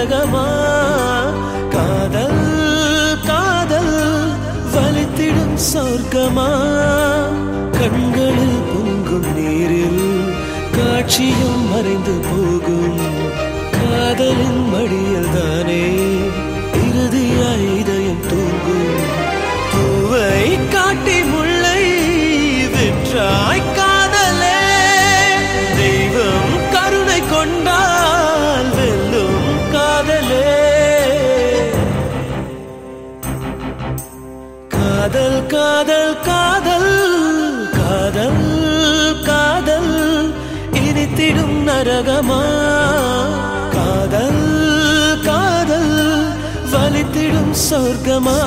நரகமா காதல் காதல் வலித்திடும் சொர்க்கமா கண்களில் பொங்கும் நீரில் காட்சியும் மறைந்து போகும் காதலின் மடியில் தானே இறுதியாய் இதயம் தூங்கும் பூவை காட்டி முல்லை விற்றாய் காதலே தெய்வம் கருணை கொண்டால் வெல்லும் காதலே காதல் காதல் காதல் காதல் காதல் இனித்திடும் நரகமா காதல் காதல் வலித்திடும் சொர்க்கமா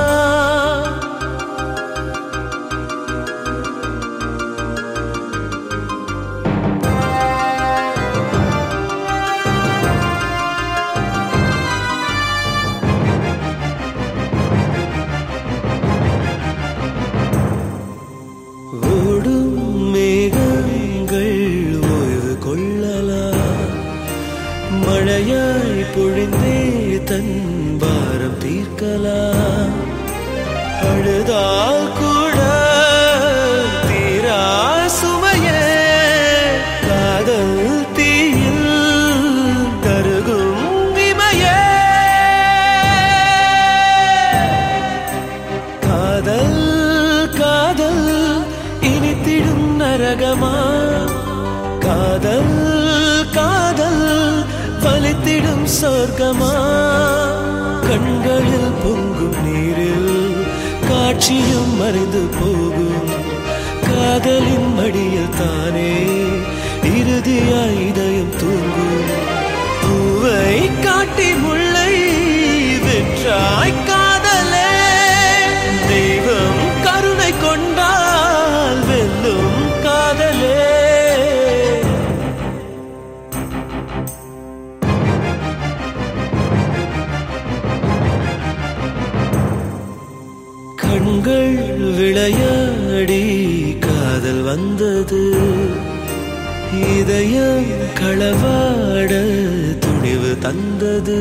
ஓடும் மேகங்கள் ஓய்வு கொள்ளலாம் மழையாய் பொழிந்தே தன் பாரம் தீர்க்கலாம் அழுதால் கூட தீரா சுமையே காதல் தீயில் கருகும் இமையே காதல் காதல் இனித்திடும் நரகமா காதல் காதல் வலித்திடும் சொர்க்கமா கண்களில் பொங்கும் நீரில் காட்சியும் மறைந்து போகும் காதலின் மடியில் தானே இறுதியாய் இதயம் தூங்கும் பூவை காட்டி முல்லை வெற்றாய் காதலே தெய்வம் கருணை கொண்டால் வெல்லும் காதலே கண்கள் விளையாடி காதல் வந்தது இதயம் களவாட துணிவு தந்தது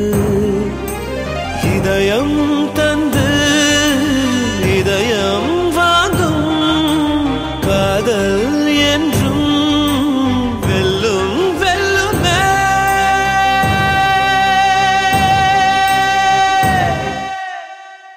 இதயம் தந்து இதயம் வாங்கும் காதல்